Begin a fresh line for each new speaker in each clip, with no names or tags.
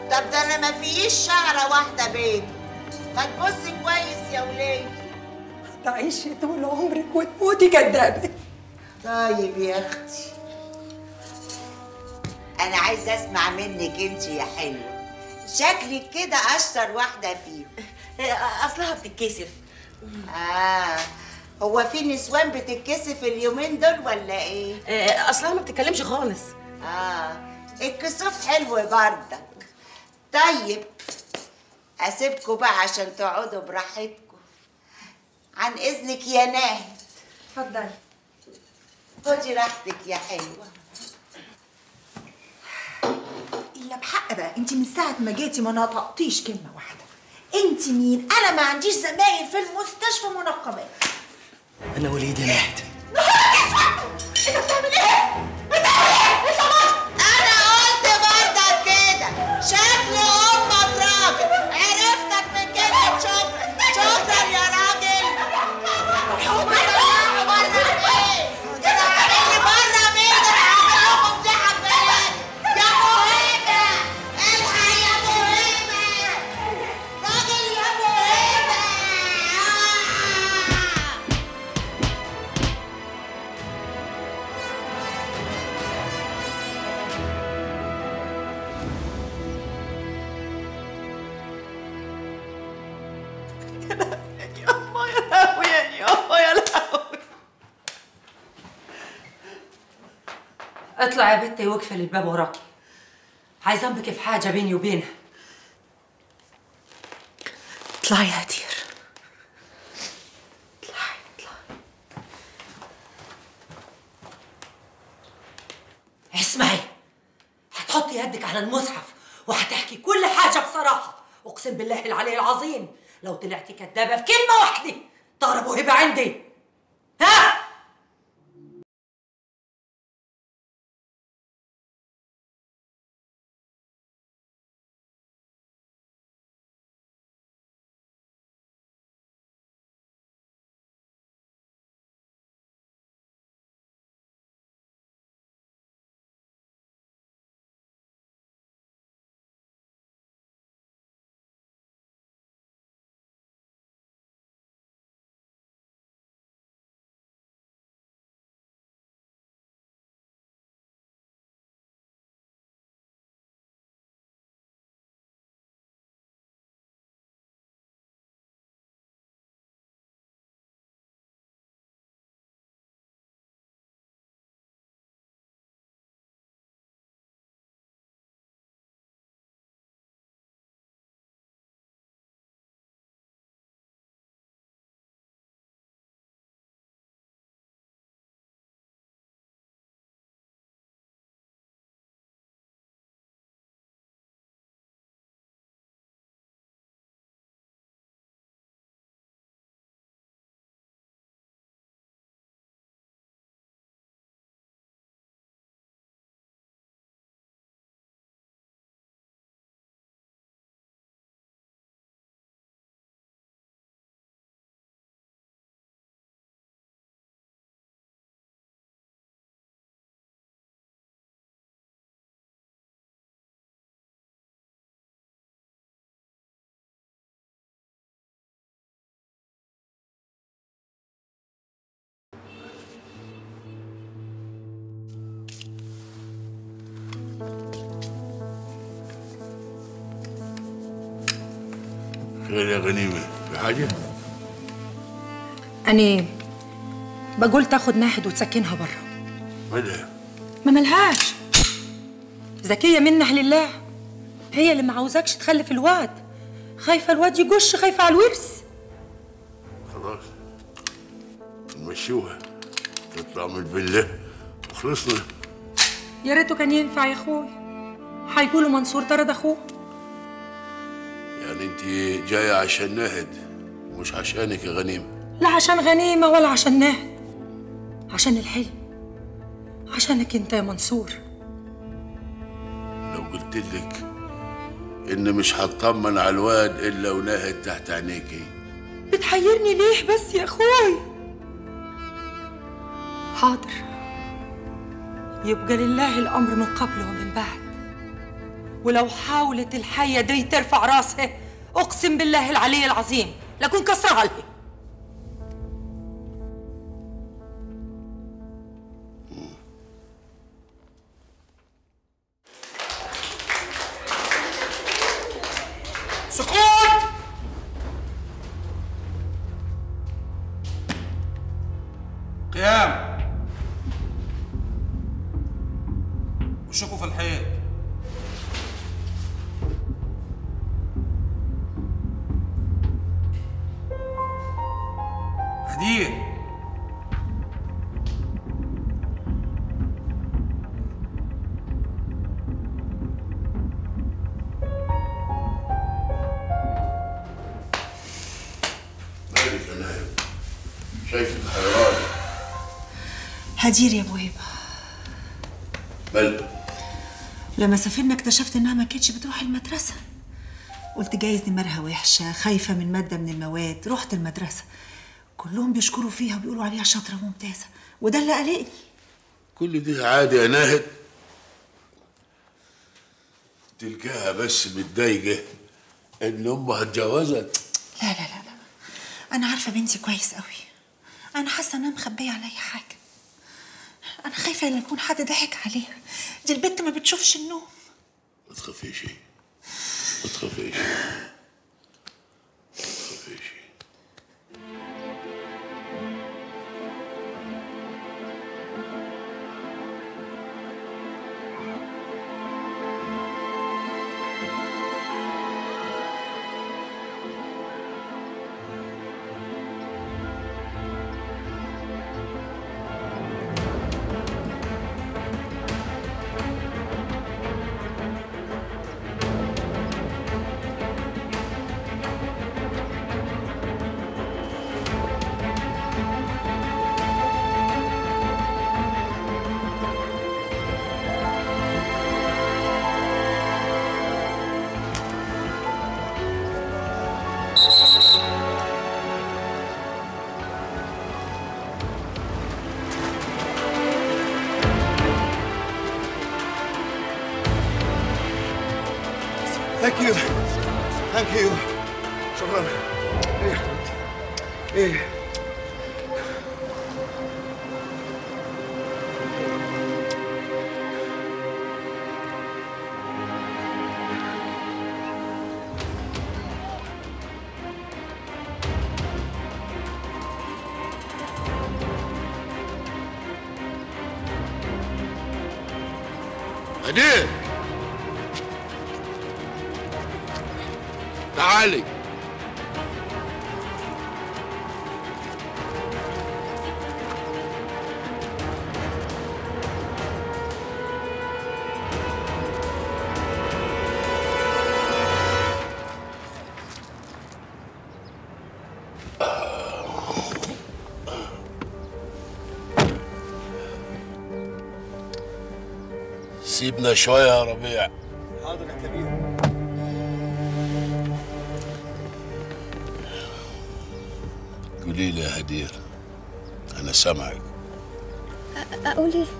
طب ده انا ما فيش شعره واحده بيت ما تبصي كويس يا وليه
تعيشي طول عمرك وتموتي كدابة
طيب يا اختي انا عايزه اسمع منك انت يا حلوه شكلك كده اشطر واحده فيهم
اصلها بتتكسف
اه هو في نسوان بتتكسف اليومين دول ولا ايه
آه، اصلها ما بتتكلمش خالص
اه الكسوف حلو بردك طيب اسيبكم بقى عشان تقعدوا براحتكم عن اذنك يا ناهد
اتفضلي
خدي راحتك يا حلوه
الا بحق بقى انت من ساعه ما جيتي ما نطقتيش كلمه واحده انت مين انا ما عنديش زمايل في المستشفى منقبات
انا وليد ناهد
انت بتعمل ايه
انا قلت بردك كده شكل امك راجل عرفتك من كلمه شكرا شكرا يا راجل بره بره ايه كده عاملني بره مين ده انا هعمل لكم فضيحه في بلادي يا مهمه الحق يا مهمه راجل يا مهمه
اطلع يا بنتي واقفل الباب وراكي عايزه انبكي في حاجه بيني وبينها اطلعي يا هدير اطلعي اطلعي اسمعي هتحطي يدك على المصحف وهتحكي كل حاجه بصراحه اقسم بالله العلي العظيم لو طلعتي كدابه في كلمه واحده ضرب وهبه عندي ها
خير يا غنيمة في حاجة؟
أنا بقول تاخد ناحد وتسكنها برا
مالها؟
ما ملهاش ذكية منها لله هي اللي ما عاوزاكش تخلف الواد خايفة الواد يجش خايفة على الورث
خلاص نمشوها تطلع من الفيلا وخلصنا
يا ريته كان ينفع يا اخوي هيقولوا منصور طرد اخوه
يعني انت جاية عشان ناهد مش عشانك يا غنيمة
لا عشان غنيمة ولا عشان نهد عشان الحلم عشانك انت يا منصور
لو قلت لك ان مش هطمن على الواد الا وناهد تحت عينيكي
بتحيرني ليه بس يا اخوي حاضر يبقى لله الامر من قبل ومن بعد ولو حاولت الحية دي ترفع راسها أقسم بالله العلي العظيم لكن كسرها لها
سكوت قيام وشكوا في الحيط هدير
مالك يا نايم شايفك حيران
هدير يا ابو هبه
بل
لما سافرنا اكتشفت انها ما كانتش بتروح المدرسه قلت جايز دماغها وحشه خايفه من ماده من المواد رحت المدرسه كلهم بيشكروا فيها وبيقولوا عليها شاطره ممتازه وده اللي قلقني
كل دي عادي يا ناهد تلقاها بس متضايقة إن أمها اتجوزت
لا لا لا لا انا عارفه بنتي كويس قوي انا حاسه انها مخبيه عليا حاجه انا خايفه ان يكون حد ضحك عليها دي البنت ما بتشوفش النوم
ما تخافيش ما تخافيش ما تخافيش
ثانك يو ثانك يو شكرا ايه يا حبيبتي ايه
هدير تعالي سيبنا شوية يا ربيع
حاضر يا كبير
قولي لي يا هدير أنا سامعك
اقول ايه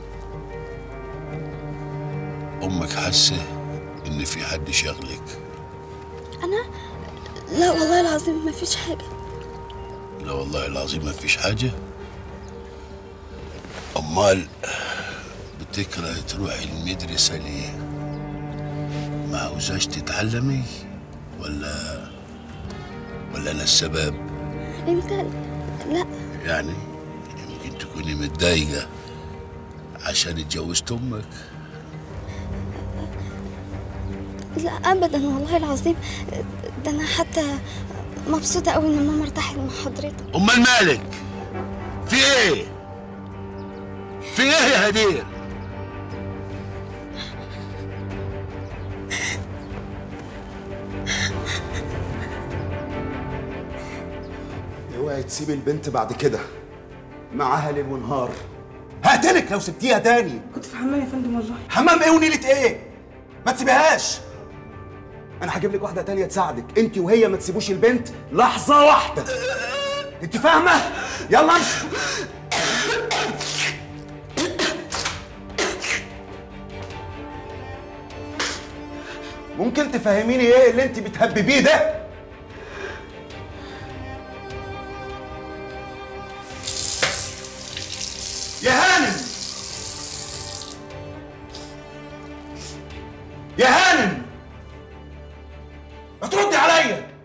أمك حاسة إن في حد شغلك
انا لا والله العظيم ما فيش حاجه
لا والله العظيم ما فيش حاجة أمال بتكره تروحي المدرسة ليه؟ ما عاوزاش تتعلمي ولا ولا أنا السبب؟
انت لا
يعني يمكن تكوني متضايقة عشان اتجوزت أمك
لا ابدا والله العظيم ده انا حتى مبسوطه قوي ان ماما ارتاحت مع حضرتك
أمال مالك؟ في إيه؟ في إيه يا هدير؟
اوعي تسيبي البنت بعد كده معاها ليل ونهار هقتلك لو سبتيها تاني
كنت في حمام يا فندم والله
حمام ايه ونيلة ايه؟ ما تسيبيهاش انا هجيب لك واحده تانية تساعدك انت وهي ما تسيبوش البنت لحظه واحده انت فاهمه يلا امشي ممكن تفهميني ايه اللي انت بتهببيه ده يا هانم يا هانم ما تردي عليا